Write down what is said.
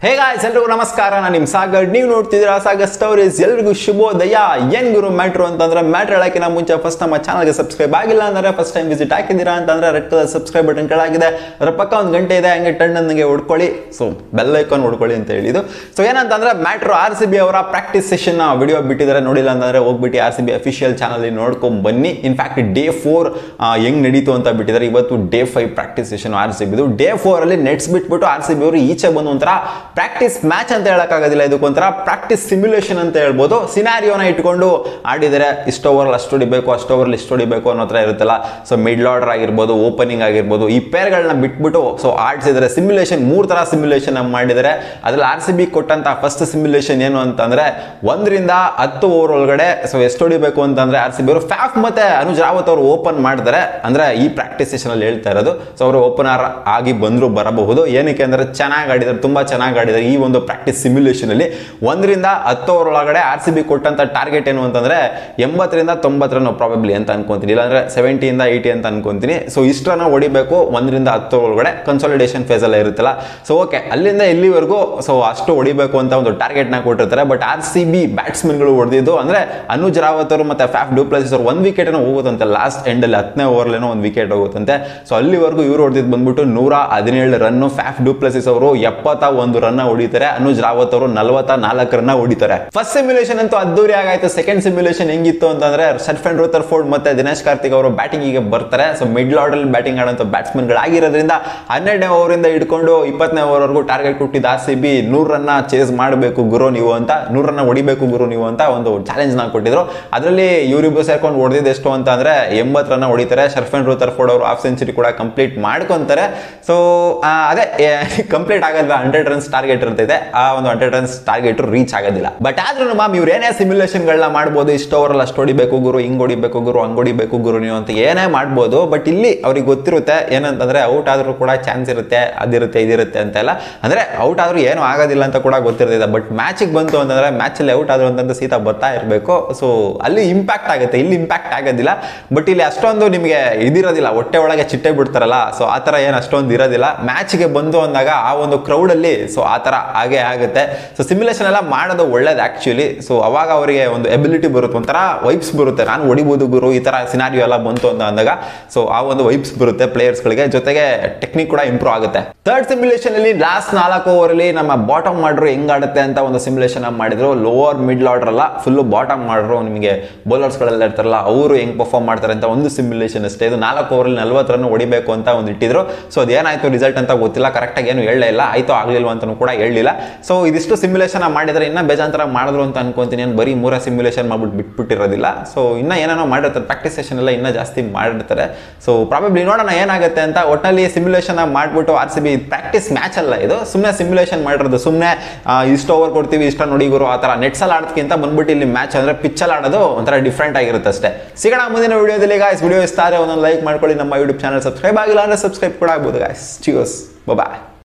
ಹೇಗ ಎಲ್ರಿಗೂ ನಮಸ್ಕಾರ ನಾನು ನಿಮ್ ಸಾಗರ್ ನೀವು ನೋಡ್ತಿದ್ದೀರಾ ಸಾಗರ್ ಸ್ಟೋರೀಸ್ ಎಲ್ರಿಗೂ ಶುಭೋದಯ ಏನ್ ಗುರು ಮ್ಯಾಟ್ರು ಅಂತಂದ್ರೆ ಮ್ಯಾಟ್ರ್ ಹೇಳಕ್ಕಿಂತ ಮುಂಚೆ ಫಸ್ಟ್ ನಮ್ಮ ಚಾನಲ್ಗೆ ಸಬ್ಸ್ಕ್ರೈಬ್ ಆಗಿಲ್ಲ ಅಂದ್ರೆ ಫಸ್ಟ್ ಟೈಮ್ ವಿಸಿಟ್ ಹಾಕಿದ್ದೀರಾ ಅಂತಂದ್ರೆ ರೆಡ್ ಕಲರ್ ಸಬ್ಸ್ಕ್ರೈಬ್ ಬಟನ್ ಕೆಳಗಿದೆ ಅದರ ಪಕ್ಕ ಒಂದು ಗಂಟೆ ಇದೆ ಹಂಗೆ ಟಣ್ ನನಗೆ ಹೊಡ್ಕೊಳ್ಳಿ ಸೊ ಬೆಲ್ ಐಕಾನ್ ಹೊಡ್ಕೊಳ್ಳಿ ಅಂತ ಹೇಳಿದ್ದು ಸೊ ಏನಂತಂದ್ರೆ ಮ್ಯಾಟ್ರು ಆರ್ ಸಿ ಬಿ ಅವರ ಪ್ರಾಕ್ಟೀಸ್ ಸೆಷನ್ ವಿಡಿಯೋ ಬಿಟ್ಟಿದ್ದಾರೆ ನೋಡಿಲ್ಲ ಅಂತಂದ್ರೆ ಹೋಗ್ಬಿಟ್ಟು R C B official channel ನೋಡ್ಕೊಂಡ್ ಬನ್ನಿ ಇನ್ಫ್ಯಾಕ್ಟ್ ಡೇ ಫೋರ್ ಹೆಂಗ್ ನಡೀತು ಅಂತ ಬಿಟ್ಟಿದ್ದಾರೆ ಇವತ್ತು day five practice session R C ಬಿದು ಡೇ ಫೋರ್ ಅಲ್ಲಿ ನೆಟ್ಸ್ ಬಿಟ್ಬಿಟ್ಟು ಆರ್ ಸಿ ಬಿ ಅವರು ಈಚೆ ಬಂದು ಒಂಥರ ಪ್ರಾಕ್ಟೀಸ್ ಮ್ಯಾಚ್ ಅಂತ ಹೇಳಕ್ಕಾಗೋದಿಲ್ಲ ಇದಕ್ಕೊಂಥರ ಪ್ರಾಕ್ಟೀಸ್ ಸಿಮ್ಯುಲೇಷನ್ ಅಂತ ಹೇಳ್ಬೋದು ಸಿನಾರಿಯೋನ ಇಟ್ಕೊಂಡು ಆಡಿದರೆ ಇಷ್ಟು ಓವರ್ ಅಷ್ಟು ಹೊಡಿಬೇಕು ಅಷ್ಟು ಓವರ್ ಇಷ್ಟು ಹೊಡಿಬೇಕು ಅನ್ನೋ ಥರ ಇರುತ್ತಲ್ಲ ಸೊ ಮಿಡ್ಲ್ ಆರ್ಡರ್ ಆಗಿರ್ಬೋದು ಓಪನಿಂಗ್ ಆಗಿರ್ಬೋದು ಈ ಪೇರ್ಗಳನ್ನ ಬಿಟ್ಬಿಟ್ಟು ಸೊ ಆಡ್ಸಿದ್ರೆ ಸಿಮ್ಯುಲೇಷನ್ ಮೂರು ಥರ ಸಿಮ್ಯುಲೇಷನ್ ಮಾಡಿದರೆ ಅದ್ರಲ್ಲಿ ಆರ್ ಸಿ ಬಿ ಕೊಟ್ಟಂತ ಫಸ್ಟ್ ಸಿಮ್ಯುಲೇಷನ್ ಏನು ಅಂತಂದ್ರೆ ಒಂದರಿಂದ ಹತ್ತು ಓವರ್ ಒಳಗಡೆ ಸೊ ಎಷ್ಟು ಹೊಡಿಬೇಕು ಅಂತಂದ್ರೆ ಆರ್ ಸಿ ಬಿ ಅವರು ಫ್ಯಾಫ್ ಮತ್ತೆ ಅನುಜ್ ರಾವತ್ ಅವರು ಓಪನ್ ಮಾಡಿದ್ರೆ ಅಂದ್ರೆ ಈ ಪ್ರಾಕ್ಟೀಸ್ ಸೆಷನ್ ಅಲ್ಲಿ ಹೇಳ್ತಾ ಇರೋದು ಸೊ ಅವರು ಓಪನರ್ ಆಗಿ ಬಂದ್ರು ಬರಬಹುದು ಏನಕ್ಕೆ ಅಂದ್ರೆ ಚೆನ್ನಾಗಿ ಆಡಿದ್ದಾರೆ ತುಂಬಾ ಚೆನ್ನಾಗಿ ಆಡಿದ್ದಾರೆ ಈ ಒಂದು ಪ್ರಾಕ್ಟೀಸ್ ಸಿಮ್ಯುಲೇಷನ್ ಅಲ್ಲಿ ಒಂದರಿಂದ ಹತ್ತು ಓವರ್ ಒಳಗಡೆ ಆರ್ ಸಿ ಬಿ ಕೊಟ್ಟಂತ ಟಾರ್ಗೆಟ್ ಏನು ಅಂತಂದ್ರೆ ಎಂಬತ್ತರಿಂದ ತೊಂಬತ್ತು ರನ್ ಪ್ರಾಬಬ್ಲಿ ಅಂತ ಅನ್ಕೊಂತೀನಿ ಇಲ್ಲಾಂದ್ರೆ ಸೆವೆಂಟಿಯಿಂದ ಏಯ್ಟಿ ಅಂತ ಅನ್ಕೊಂತೀನಿ ಸೊ ಇಷ್ಟರನ್ನ ಹೊಡಿಬೇಕು ಒಂದರಿಂದ ಹತ್ತು ಒಳಗಡೆ ಕನ್ಸಾಲಿಡೇಷನ್ ಫೇಸ್ ಎಲ್ಲ ಇರುತ್ತಲ್ಲ ಸೊ ಓಕೆ ಅಲ್ಲಿಂದ ಇಲ್ಲಿವರೆಗೂ ಸೊ ಅಷ್ಟು ಹೊಡಿಬೇಕು ಅಂತ ಒಂದು ಟಾರ್ಗೆಟ್ ನ ಕೊಟ್ಟಿರ್ತಾರೆ ಬಟ್ ಆರ್ ಸಿ ಬಿ ಬ್ಯಾಟ್ಸ್ಮನ್ಗಳು ಹೊಡೆದಿದ್ದು ಅಂದ್ರೆ ಅನುಜ್ ರಾವತ್ ಅವರು ಮತ್ತೆ ಫ್ಯಾಫ್ ಡೂಪ್ಲಸಿಸ್ ಅವರು ಒಂದು ವಿಕೆಟ್ ಹೋಗುತ್ತಂತೆ ಲಾಸ್ಟ್ ಎಂಡ್ ಅಲ್ಲಿ ಹತ್ತನೇ ಓವರ್ಲೇನೋ ಒಂದು ವಿಕೆಟ್ ಹೋಗುತ್ತಂತೆ ಸೊ ಅಲ್ಲಿವರೆಗೂ ಇವ್ರು ಹೊಡೆದಿದ್ದು ಬಂದ್ಬಿಟ್ಟು ನೂರ ಹದಿನೇಳು ರನ್ ಫ್ಯಾಫ್ ಡೂಪ್ಲಸಿಸ್ ಅವರು ಎಪ್ಪತ್ತ ಒಂದು ರನ್ ಹೊಡಿತಾರೆ ಅನುಜ್ ರಾವತ್ ಅವರು ನಲವತ್ತ ನಾಲ್ಕು ರನ್ ಹೊಡಿತಾರೆ ಫಸ್ಟ್ ಸಿಮ್ಯುಲೇಷನ್ ಅಂತೂ ಅದ್ದೂರಿ ಆಗಾಯ್ತು ಸೆಕೆಂಡ್ ಸಿಮ್ಯುಲೇಷನ್ ಹೆಂಗಿತ್ತು ಅಂತಂದ್ರೆ ಸರ್ಫೆಂಡ್ ರೋತರ್ ಫೋರ್ಡ್ ಮತ್ತೆ ದಿನೇಶ್ ಕಾರ್ತಿಕ್ ಅವರು ಬ್ಯಾಟಿಂಗ್ ಗೆ ಬರ್ತಾರೆ ಸೊ ಮಿಡ್ಲ್ ಆರ್ಡರ್ ಬ್ಯಾಟಿಂಗ್ ಆಡೋಂಥ ಬ್ಯಾಟ್ಸ್ಮನ್ ಗಳಾಗಿರೋದ್ರಿಂದ ಹನ್ನೆರಡನೇ ಓವರಿಂದ ಹಿಡ್ಕೊಂಡು ಇಪ್ಪತ್ತನೇ ಓವರ್ವರೆಗೂ ಟಾರ್ಗೆಟ್ ಕೊಟ್ಟಿದ್ದ ಆರ್ ಸಿ ಬಿ ನೂರ್ ರನ್ನ ಚೇಸ್ ಮಾಡಬೇಕು ಗುರು ನೀವು ಅಂತ ನೂರ್ ರನ್ನ ಹೊಡಿಬೇಕು ಗುರು ನೀವು ಅಂತ ಒಂದು ಚಾಲೆಂಜ್ ನ ಕೊಟ್ಟಿದ್ರು ಅದರಲ್ಲಿ ಇವರಿಬ್ಬರು ಸೇರ್ಕೊಂಡು ಹೊಡೆದಿದ್ದು ಎಷ್ಟು ಅಂತ ಅಂದ್ರೆ ಎಂಬತ್ತು ರನ್ನ ಹೊಡಿತಾರೆ ಶರ್ಫೆನ್ ರೂತರ್ ಫೋರ್ಡ್ ಅವರು ಹಾಫ್ ಸೆಂಚುರಿ ಕೂಡ ಕಂಪ್ಲೀಟ್ ಮಾಡ್ಕೊಂತಾರೆ ಸೊ ಅದೇ ಕಂಪ್ಲೀಟ್ ಆಗೋದಿಲ್ಲ ಹಂಡ್ರೆಡ್ ರನ್ಸ್ ಟಾರ್ಗೆಟ್ ಇರ್ತೈತೆ ಆ ಒಂದು ಹಂಡ್ರೆಡ್ ರನ್ಸ್ ಟಾರ್ಗೆಟ್ ರೀಚ್ ಆಗೋದಿಲ್ಲ ಬಟ್ ಆದ್ರೂ ಮ್ಯಾಮ್ ಇವ್ರು ಏನೇ ಸಿಮ್ಯುಲೇಷನ್ ಗಳನ್ನ ಮಾಡ್ಬೋದು ಇಷ್ಟು ಓವರ್ ಅಷ್ಟು ಹೊಡಿಬೇಕು ಗುರು ಹಿಂಗ್ ಹೊಡಿಬೇಕು ಗುರು ಹಂಗ್ ಹೊಡಿಬೇಕು ಗುರು ನೀವು ಅಂತ ಏನೇ ಮಾಡ್ಬೋದು ಬಟ್ ಇಲ್ಲಿ ಅವ್ರಿಗೆ ಗೊತ್ತಿರುತ್ತೆ ಏನಂತಂದ್ರೆ ಔಟ್ ಆದ್ರೂ ಕೂಡ ಚಾನ್ಸ್ ಇರುತ್ತೆ ಅದಿರುತ್ತೆ ಇದಿರುತ್ತೆ ಅಂತೆಲ್ಲ ಅಂದ್ರೆ ಔಟ್ ಆದ್ರೂ ಏನು ಆಗೋದಿಲ್ಲ ಅಂತ ಕೂಡ ಗೊತ್ತಿರ್ತೈತೆ ಬಟ್ ಮ್ಯಾಚಿಗೆ ಬಂತು ಅಂತಂದ್ರೆ ಮ್ಯಾಚ್ ಅಲ್ಲಿ ಔಟ್ ಆದ್ರು ಅಂತಂದ್ರೆ ಸೀದಾ ಬರ್ತಾ ಇರಬೇಕು ಸೊ ಅಲ್ಲಿ ಇಂಪ್ಯಾಕ್ಟ್ ಆಗುತ್ತೆ ಇಲ್ಲಿ ಇಂಪ್ಯಾಕ್ಟ್ ಆಗೋದಿಲ್ಲ ಬಟ್ ಇಲ್ಲಿ ಅಷ್ಟೊಂದು ನಿಮಗೆ ಇದಿರೋದಿಲ್ಲ ಹೊಟ್ಟೆ ಒಳಗೆ ಚಿಟ್ಟೆ ಬಿಡ್ತಾರಲ್ಲ ಸೊ ಆ ಥರ ಏನು ಅಷ್ಟೊಂದು ಇರೋದಿಲ್ಲ ಮ್ಯಾಚ್ಗೆ ಬಂದು ಅಂದಾಗ ಆ ಒಂದು ಕ್ರೌಡ್ ಅಲ್ಲಿ ಸೊ ಆ ಥರ ಹಾಗೆ ಆಗುತ್ತೆ ಸೊ ಸಿಮ್ಯುಲೇಷನ್ ಎಲ್ಲ ಮಾಡೋದು ಒಳ್ಳೇದು ಆಕ್ಚುಲಿ ಸೊ ಅವಾಗ ಅವರಿಗೆ ಒಂದು ಎಬಿಲಿಟಿ ಬರುತ್ತೆ ಒಂಥರ ವೈಬ್ಸ್ ಬರುತ್ತೆ ನಾನು ಹೊಡಿಬೋದು ಗುರು ಈ ಥರ ಸಿನಾರಿಯೋ ಎಲ್ಲ ಬಂತು ಅಂತ ಅಂದಾಗ ಸೊ ಆ ಒಂದು ವೈಬ್ಸ್ ಬರುತ್ತೆ ಪ್ಲೇಯರ್ಸ್ಗಳಿಗೆ ಜೊತೆಗೆ ಟೆಕ್ನಿಕ್ ಕೂಡ ಇಂಪ್ರೂವ್ ಆಗುತ್ತೆ ಥರ್ಡ್ ಸಿಮ್ಯುಲೇಷನ್ ಅಲ್ಲಿ ಲಾಸ್ಟ್ ನಾಲ್ಕು ಓವರ್ ಅಲ್ಲಿ ನಮ್ಮ ಬಾಟಮ್ ಮಾಡ್ರು ಹೆಂಗ್ ಆಡುತ್ತೆ ಅಂತ ಒಂದು ಸಿಮ್ಯುಲೇಷನ್ ಮಾಡಿದ್ರು ಲೋವರ್ ಮಿಡ್ಲ್ ಆರ್ಡರ್ ಅಲ್ಲ ಫುಲ್ ಬಾಟಮ್ ಮಾಡ್ರು ನಿಮಗೆ ಬೌಲರ್ಸ್ ಗಳೆಲ್ಲ ಇರ್ತಾರಲ್ಲ ಅವರು ಹೆಂಗ್ ಪರ್ಫಾರ್ಮ್ ಮಾಡ್ತಾರೆ ಅಂತ ಒಂದು ಸಿಮ್ಯುಲೇಷನ್ ಅಷ್ಟೇ ಇದು ನಾಲ್ಕು ಓವರ್ ಅಲ್ಲಿ ನಲ್ವತ್ತು ರನ್ ಹೊಡಿಬೇಕು ಅಂತ ಒಂದು ಇಟ್ಟಿದ್ರು ಸೊ ಅದೇನಾಯ್ತು ರಿಸಲ್ಟ್ ಅಂತ ಗೊತ್ತಿಲ್ಲ ಕರೆಕ್ಟಾಗಿ ಏನು ಹೇಳಲೇ ಇಲ್ಲ ಆಯ್ತು ಆಗ್ಲಿಲ್ವ ಅಂತಲೂ ಕೂಡ ಹೇಳಿಲ್ಲ ಸೊ ಇದಿಷ್ಟು ಸಿಮ್ಯುಲೇಷನ್ ಮಾಡಿದ್ರೆ ಇನ್ನ ಬೇಜಾಂತರ ಮಾಡಿದ್ರು ಅಂತ ಅನ್ಕೊಂತೀನಿ ಏನು ಬರೀ ಮೂರ ಸಿಮ್ಯುಲೇಷನ್ ಮಾಡ್ಬಿಟ್ಟು ಬಿಟ್ಬಿಟ್ಟಿರೋದಿಲ್ಲ ಸೊ ಇನ್ನ ಏನೇನೋ ಮಾಡಿರ್ತಾರೆ ಪ್ರಾಕ್ಟೀಸ್ ಸೆಷನ್ ಎಲ್ಲ ಇನ್ನ ಜಾಸ್ತಿ ಮಾಡಿರ್ತಾರೆ ಸೊ ಪ್ರಾಬಬ್ಲಿ ನೋಡೋಣ ಏನಾಗುತ್ತೆ ಅಂತ ಒಟ್ಟಲ್ಲಿ ಸಿಮ್ಯುಲೇಷನ್ ಮಾಡ್ಬಿಟ್ಟು R C B practice match ಅಲ್ಲ ಇದು ಸುಮ್ಮನೆ ಸಿಮ್ಯುಲೇಷನ್ ಮಾಡಿರೋದು ಸುಮ್ಮನೆ ಇಷ್ಟು ಓವರ್ ಕೊಡ್ತೀವಿ ಇಷ್ಟ ನೋಡಿ ಗುರು ಆ ಥರ ನೆಟ್ಸಲ್ಲಿ ಆಡೋದಕ್ಕಿಂತ ಬಂದ್ಬಿಟ್ಟು ಇಲ್ಲಿ ಮ್ಯಾಚ್ ಅಂದ್ರೆ ಪಿಚ್ಚಲ್ಲಿ ಆಡೋದು ಒಂಥರ ಡಿಫ್ರೆಂಟ್ ಆಗಿರುತ್ತೆ ಅಷ್ಟೇ ಸಿಗೋಣ ಮುಂದಿನ ವಿಡಿಯೋದಲ್ಲಿ ಗಾಯ್ಸ್ ವಿಡಿಯೋ ಇಷ್ಟ ಆದರೆ ಒಂದೊಂದು ಲೈಕ್ ಮಾಡ್ಕೊಳ್ಳಿ ನಮ್ಮ ಯೂಟ್ಯೂಬ್ ಚಾನಲ್ ಸಬ್ಸ್ಕ್ರೈಬ್ ಆಗಿಲ್ಲ ಅಂದ್ರೆ ಸಬ್ಸ್ಕ್ರೈಬ್ ಕೂಡ ಆಗ್ಬೋದು ಗಾಯ್ಸ್ ಚಿಯೋಸ್ ಬಾಯ್